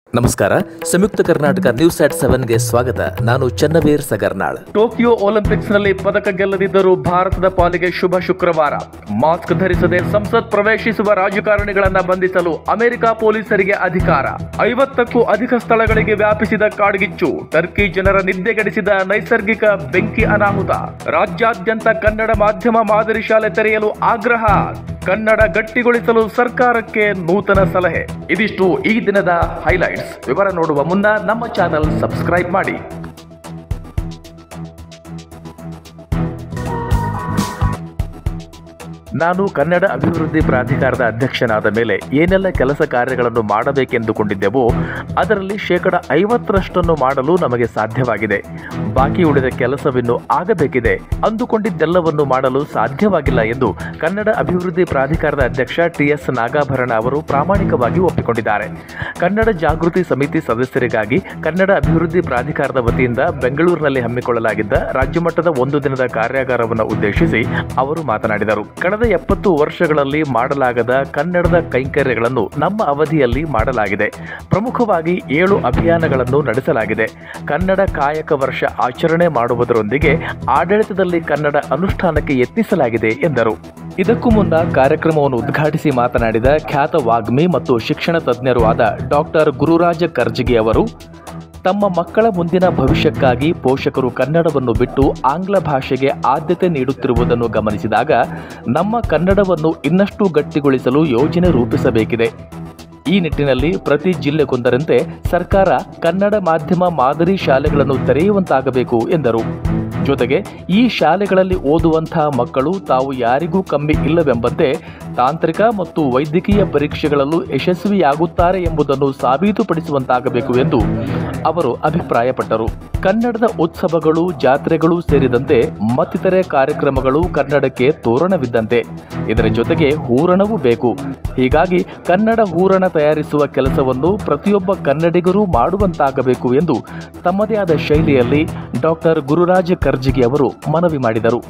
ನಮಸ್ಕಾರ ಸಂಯುಕ್ತ ಕರ್ನಾಟಕ ನ್ಯೂಸ್ ಆಟ್ ಸೆವೆನ್ಗೆ ಸ್ವಾಗತ ನಾನು ಚನ್ನವೀರ್ ಸಗರ್ನಾಳ್ ಟೋಕಿಯೋ ಒಲಿಂಪಿಕ್ಸ್ನಲ್ಲಿ ಪದಕ ಗೆಲ್ಲದಿದ್ದರೂ ಭಾರತದ ಪಾಲಿಗೆ ಶುಭ ಶುಕ್ರವಾರ ಮಾಸ್ಕ್ ಧರಿಸದೆ ಸಂಸತ್ ಪ್ರವೇಶಿಸುವ ರಾಜಕಾರಣಿಗಳನ್ನ ಬಂಧಿಸಲು ಅಮೆರಿಕ ಪೊಲೀಸರಿಗೆ ಅಧಿಕಾರ ಐವತ್ತಕ್ಕೂ ಅಧಿಕ ಸ್ಥಳಗಳಿಗೆ ವ್ಯಾಪಿಸಿದ ಕಾಡ್ಗಿಚ್ಚು ಟರ್ಕಿ ಜನರ ನಿದ್ದೆಗೆಡಿಸಿದ ನೈಸರ್ಗಿಕ ಬೆಂಕಿ ಅನಾಹುತ ರಾಜ್ಯಾದ್ಯಂತ ಕನ್ನಡ ಮಾಧ್ಯಮ ಮಾದರಿ ಶಾಲೆ ತೆರೆಯಲು ಆಗ್ರಹ ಕನ್ನಡ ಗಟ್ಟಿಗೊಳಿಸಲು ಸರ್ಕಾರಕ್ಕೆ ನೂತನ ಸಲಹೆ ಇದಿಷ್ಟು ಈ ದಿನದ ಹೈಲೈಟ್ಸ್ ವಿವರ ನೋಡುವ ಮುನ್ನ ನಮ್ಮ ಚಾನಲ್ ಸಬ್ಸ್ಕ್ರೈಬ್ ಮಾಡಿ ನಾನು ಕನ್ನಡ ಅಭಿವೃದ್ಧಿ ಪ್ರಾಧಿಕಾರದ ಅಧ್ಯಕ್ಷನಾದ ಮೇಲೆ ಏನೆಲ್ಲ ಕೆಲಸ ಕಾರ್ಯಗಳನ್ನು ಮಾಡಬೇಕೆಂದುಕೊಂಡಿದ್ದೆವೋ ಅದರಲ್ಲಿ ಶೇಕಡ ಐವತ್ತರಷ್ಟನ್ನು ಮಾಡಲು ನಮಗೆ ಸಾಧ್ಯವಾಗಿದೆ ಬಾಕಿ ಉಳಿದ ಕೆಲಸವಿನ್ನು ಆಗಬೇಕಿದೆ ಅಂದುಕೊಂಡಿದ್ದೆಲ್ಲವನ್ನು ಮಾಡಲು ಸಾಧ್ಯವಾಗಿಲ್ಲ ಎಂದು ಕನ್ನಡ ಅಭಿವೃದ್ಧಿ ಪ್ರಾಧಿಕಾರದ ಅಧ್ಯಕ್ಷ ಟಿಎಸ್ ನಾಗಾಭರಣ ಅವರು ಪ್ರಾಮಾಣಿಕವಾಗಿ ಒಪ್ಪಿಕೊಂಡಿದ್ದಾರೆ ಕನ್ನಡ ಜಾಗೃತಿ ಸಮಿತಿ ಸದಸ್ಯರಿಗಾಗಿ ಕನ್ನಡ ಅಭಿವೃದ್ಧಿ ಪ್ರಾಧಿಕಾರದ ವತಿಯಿಂದ ಬೆಂಗಳೂರಿನಲ್ಲಿ ಹಮ್ಮಿಕೊಳ್ಳಲಾಗಿದ್ದ ರಾಜ್ಯಮಟ್ಟದ ಒಂದು ದಿನದ ಕಾರ್ಯಾಗಾರವನ್ನು ಉದ್ದೇಶಿಸಿ ಅವರು ಮಾತನಾಡಿದರು ಕಳೆದ ಎಪ್ಪತ್ತು ವರ್ಷಗಳಲ್ಲಿ ಮಾಡಲಾಗದ ಕನ್ನಡದ ಕೈಂಕರ್ಯಗಳನ್ನು ನಮ್ಮ ಅವಧಿಯಲ್ಲಿ ಮಾಡಲಾಗಿದೆ ಪ್ರಮುಖವಾಗಿ ಏಳು ಅಭಿಯಾನಗಳನ್ನು ನಡೆಸಲಾಗಿದೆ ಕನ್ನಡ ಕಾಯಕ ವರ್ಷ ಆಚರಣೆ ಮಾಡುವುದರೊಂದಿಗೆ ಆಡಳಿತದಲ್ಲಿ ಕನ್ನಡ ಅನುಷ್ಠಾನಕ್ಕೆ ಯತ್ನಿಸಲಾಗಿದೆ ಎಂದರು ಇದಕ್ಕೂ ಮುನ್ನ ಕಾರ್ಯಕ್ರಮವನ್ನು ಉದ್ಘಾಟಿಸಿ ಮಾತನಾಡಿದ ಖ್ಯಾತ ವಾಗ್ಮಿ ಮತ್ತು ಶಿಕ್ಷಣ ತಜ್ಞರೂ ಆದ ಡಾಕ್ಟರ್ ಗುರುರಾಜ ಕರ್ಜಿಗಿ ಅವರು ತಮ್ಮ ಮಕ್ಕಳ ಮುಂದಿನ ಭವಿಷ್ಯಕ್ಕಾಗಿ ಪೋಷಕರು ಕನ್ನಡವನ್ನು ಬಿಟ್ಟು ಆಂಗ್ಲ ಭಾಷೆಗೆ ಆದ್ಯತೆ ನೀಡುತ್ತಿರುವುದನ್ನು ಗಮನಿಸಿದಾಗ ನಮ್ಮ ಕನ್ನಡವನ್ನು ಇನ್ನಷ್ಟು ಗಟ್ಟಿಗೊಳಿಸಲು ಯೋಜನೆ ರೂಪಿಸಬೇಕಿದೆ ಈ ನಿಟ್ಟಿನಲ್ಲಿ ಪ್ರತಿ ಜಿಲ್ಲೆಗೊಂದರಂತೆ ಸರ್ಕಾರ ಕನ್ನಡ ಮಾಧ್ಯಮ ಮಾದರಿ ಶಾಲೆಗಳನ್ನು ತೆರೆಯುವಂತಾಗಬೇಕು ಎಂದರು ಜೊತೆಗೆ ಈ ಶಾಲೆಗಳಲ್ಲಿ ಓದುವಂತಹ ಮಕ್ಕಳು ತಾವು ಯಾರಿಗೂ ಕಮ್ಮಿ ಇಲ್ಲವೆಂಬಂತೆ ತಾಂತ್ರಿಕ ಮತ್ತು ವೈದ್ಯಕೀಯ ಪರೀಕ್ಷೆಗಳಲ್ಲೂ ಯಶಸ್ವಿಯಾಗುತ್ತಾರೆ ಎಂಬುದನ್ನು ಸಾಬೀತುಪಡಿಸುವಂತಾಗಬೇಕು ಎಂದು ಅವರು ಅಭಿಪ್ರಾಯಪಟ್ಟರು ಕನ್ನಡದ ಉತ್ಸವಗಳು ಜಾತ್ರೆಗಳು ಸೇರಿದಂತೆ ಮತ್ತಿತರೆ ಕಾರ್ಯಕ್ರಮಗಳು ಕನ್ನಡಕ್ಕೆ ತೋರಣವಿದ್ದಂತೆ ಇದರ ಜೊತೆಗೆ ಹೂರಣವೂ ಬೇಕು ಹೀಗಾಗಿ ಕನ್ನಡ ಹೂರಣ ತಯಾರಿಸುವ ಕೆಲಸವನ್ನು ಪ್ರತಿಯೊಬ್ಬ ಕನ್ನಡಿಗರೂ ಮಾಡುವಂತಾಗಬೇಕು ಎಂದು ತಮ್ಮದೇ ಆದ ಶೈಲಿಯಲ್ಲಿ ಡಾಕ್ಟರ್ ಗುರುರಾಜ ಕರ್ಜಿಗಿ ಅವರು ಮನವಿ ಮಾಡಿದರು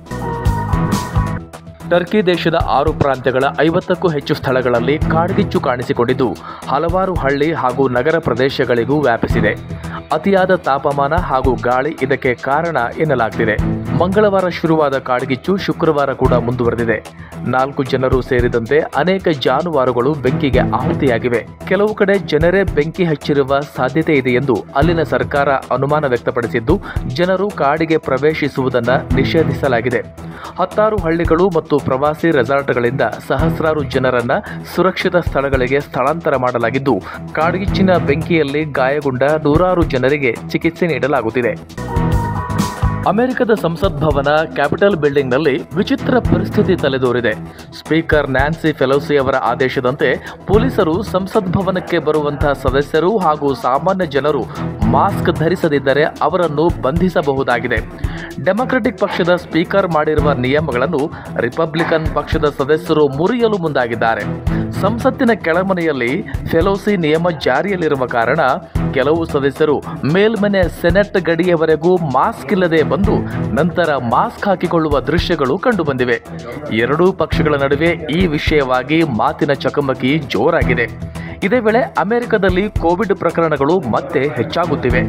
ಟರ್ಕಿ ದೇಶದ ಆರು ಪ್ರಾಂತ್ಯಗಳ ಐವತ್ತಕ್ಕೂ ಹೆಚ್ಚು ಸ್ಥಳಗಳಲ್ಲಿ ಕಾಡ್ಗಿಚ್ಚು ಕಾಣಿಸಿಕೊಂಡಿದ್ದು ಹಲವಾರು ಹಳ್ಳಿ ಹಾಗೂ ನಗರ ಪ್ರದೇಶಗಳಿಗೂ ವ್ಯಾಪಿಸಿದೆ ಅತಿಯಾದ ತಾಪಮಾನ ಹಾಗೂ ಗಾಳಿ ಇದಕ್ಕೆ ಕಾರಣ ಎನ್ನಲಾಗ್ತಿದೆ ಮಂಗಳವಾರ ಶುರುವಾದ ಕಾಡ್ಗಿಚ್ಚು ಶುಕ್ರವಾರ ಕೂಡ ಮುಂದುವರೆದಿದೆ ನಾಲ್ಕು ಜನರು ಸೇರಿದಂತೆ ಅನೇಕ ಜಾನುವಾರುಗಳು ಬೆಂಕಿಗೆ ಆಹುತಿಯಾಗಿವೆ ಕೆಲವು ಕಡೆ ಜನರೇ ಬೆಂಕಿ ಹಚ್ಚಿರುವ ಸಾಧ್ಯತೆ ಇದೆ ಎಂದು ಅಲ್ಲಿನ ಸರ್ಕಾರ ಅನುಮಾನ ವ್ಯಕ್ತಪಡಿಸಿದ್ದು ಜನರು ಕಾಡಿಗೆ ಪ್ರವೇಶಿಸುವುದನ್ನು ನಿಷೇಧಿಸಲಾಗಿದೆ ಹತ್ತಾರು ಹಳ್ಳಿಗಳು ಮತ್ತು ಪ್ರವಾಸಿ ರೆಸಾರ್ಟ್ಗಳಿಂದ ಸಹಸ್ರಾರು ಜನರನ್ನ ಸುರಕ್ಷಿತ ಸ್ಥಳಗಳಿಗೆ ಸ್ಥಳಾಂತರ ಮಾಡಲಾಗಿದ್ದು ಕಾಡ್ಗಿಚ್ಚಿನ ಬೆಂಕಿಯಲ್ಲಿ ಗಾಯಗೊಂಡ ನೂರಾರು ಜನರಿಗೆ ಚಿಕಿತ್ಸೆ ನೀಡಲಾಗುತ್ತಿದೆ ಅಮೆರಿಕದ ಸಂಸತ್ ಭವನ ಕ್ಯಾಪಿಟಲ್ ಬಿಲ್ಡಿಂಗ್ನಲ್ಲಿ ವಿಚಿತ್ರ ಪರಿಸ್ಥಿತಿ ತಲೆದೋರಿದೆ ಸ್ಪೀಕರ್ ನ್ಯಾನ್ಸಿ ಫೆಲೋಸಿ ಅವರ ಆದೇಶದಂತೆ ಪೊಲೀಸರು ಸಂಸತ್ ಭವನಕ್ಕೆ ಬರುವಂತಹ ಸದಸ್ಯರು ಹಾಗೂ ಸಾಮಾನ್ಯ ಜನರು ಮಾಸ್ಕ್ ಧರಿಸದಿದ್ದರೆ ಅವರನ್ನು ಬಂಧಿಸಬಹುದಾಗಿದೆ ಡೆಮೊಕ್ರೆಟಿಕ್ ಪಕ್ಷದ ಸ್ಪೀಕರ್ ಮಾಡಿರುವ ನಿಯಮಗಳನ್ನು ರಿಪಬ್ಲಿಕನ್ ಪಕ್ಷದ ಸದಸ್ಯರು ಮುರಿಯಲು ಮುಂದಾಗಿದ್ದಾರೆ ಸಂಸತ್ತಿನ ಕೆಳಮನೆಯಲ್ಲಿ ಫೆಲೋಸಿ ನಿಯಮ ಜಾರಿಯಲ್ಲಿರುವ ಕಾರಣ ಕೆಲವು ಸದಸ್ಯರು ಮೇಲ್ಮನೆ ಸೆನೆಟ್ ಗಡಿಯವರೆಗೂ ಮಾಸ್ಕ್ ಇಲ್ಲದೆ ಬಂದು ನಂತರ ಮಾಸ್ಕ್ ಹಾಕಿಕೊಳ್ಳುವ ದೃಶ್ಯಗಳು ಕಂಡುಬಂದಿವೆ ಎರಡೂ ಪಕ್ಷಗಳ ನಡುವೆ ಈ ವಿಷಯವಾಗಿ ಮಾತಿನ ಚಕಮಕಿ ಜೋರಾಗಿದೆ ಇದೇ ವೇಳೆ ಅಮೆರಿಕದಲ್ಲಿ ಕೋವಿಡ್ ಪ್ರಕರಣಗಳು ಮತ್ತೆ ಹೆಚ್ಚಾಗುತ್ತಿವೆ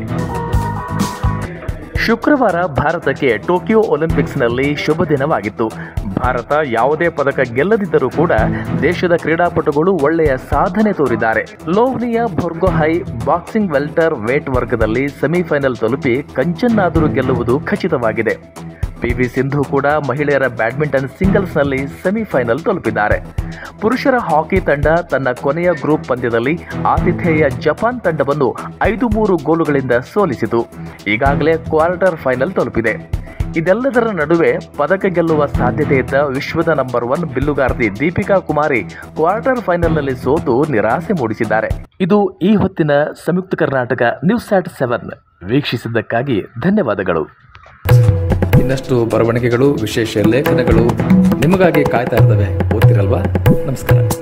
ಶುಕ್ರವಾರ ಭಾರತಕ್ಕೆ ಟೋಕಿಯೋ ಒಲಿಂಪಿಕ್ಸ್ನಲ್ಲಿ ಶುಭ ದಿನವಾಗಿತ್ತು ಭಾರತ ಯಾವುದೇ ಪದಕ ಗೆಲ್ಲದಿದ್ದರೂ ಕೂಡ ದೇಶದ ಕ್ರೀಡಾಪಟುಗಳು ಒಳ್ಳೆಯ ಸಾಧನೆ ತೋರಿದ್ದಾರೆ Lovlina Borgohain boxing welterweight ವರ್ಗದಲ್ಲಿ ಸೆಮಿಫೈನಲ್ ತಲುಪಿ ಕಂಚನ್ನಾದರೂ ಗೆಲ್ಲುವುದು ಖಚಿತವಾಗಿದೆ ಪಿವಿ ಸಿಂಧು ಕೂಡ ಮಹಿಳೆಯರ ಬ್ಯಾಡ್ಮಿಂಟನ್ ಸಿಂಗಲ್ಸ್ನಲ್ಲಿ ಸೆಮಿಫೈನಲ್ ತಲುಪಿದ್ದಾರೆ ಪುರುಷರ ಹಾಕಿ ತಂಡ ತನ್ನ ಕೊನೆಯ ಗ್ರೂಪ್ ಪಂದ್ಯದಲ್ಲಿ ಆತಿಥೇಯ ಜಪಾನ್ ತಂಡವನ್ನು ಐದು ಮೂರು ಗೋಲುಗಳಿಂದ ಸೋಲಿಸಿತು ಈಗಾಗಲೇ ಕ್ವಾರ್ಟರ್ ಫೈನಲ್ ತಲುಪಿದೆ ಇದೆಲ್ಲದರ ನಡುವೆ ಪದಕ ಗೆಲ್ಲುವ ಸಾಧ್ಯತೆ ಇದ್ದ ವಿಶ್ವದ ನಂಬರ್ ಒನ್ ಬಿಲ್ಲುಗಾರ್ತಿ ದೀಪಿಕಾ ಕುಮಾರಿ ಕ್ವಾರ್ಟರ್ ಫೈನಲ್ನಲ್ಲಿ ಸೋತು ನಿರಾಸೆ ಮೂಡಿಸಿದ್ದಾರೆ ಇದು ಈ ಹೊತ್ತಿನ Samyukta Karnataka news at seven ವೀಕ್ಷಿಸಿದ್ದಕ್ಕಾಗಿ ಧನ್ಯವಾದಗಳು ಇನ್ನಷ್ಟು ಬರವಣಿಗೆಗಳು ವಿಶೇಷ ಲೇಖನಗಳು ನಿಮಗಾಗಿ ಕಾಯ್ತಾ ಇರ್ತವೆ ಓದ್ತಿರಲ್ವಾ ನಮಸ್ಕಾರ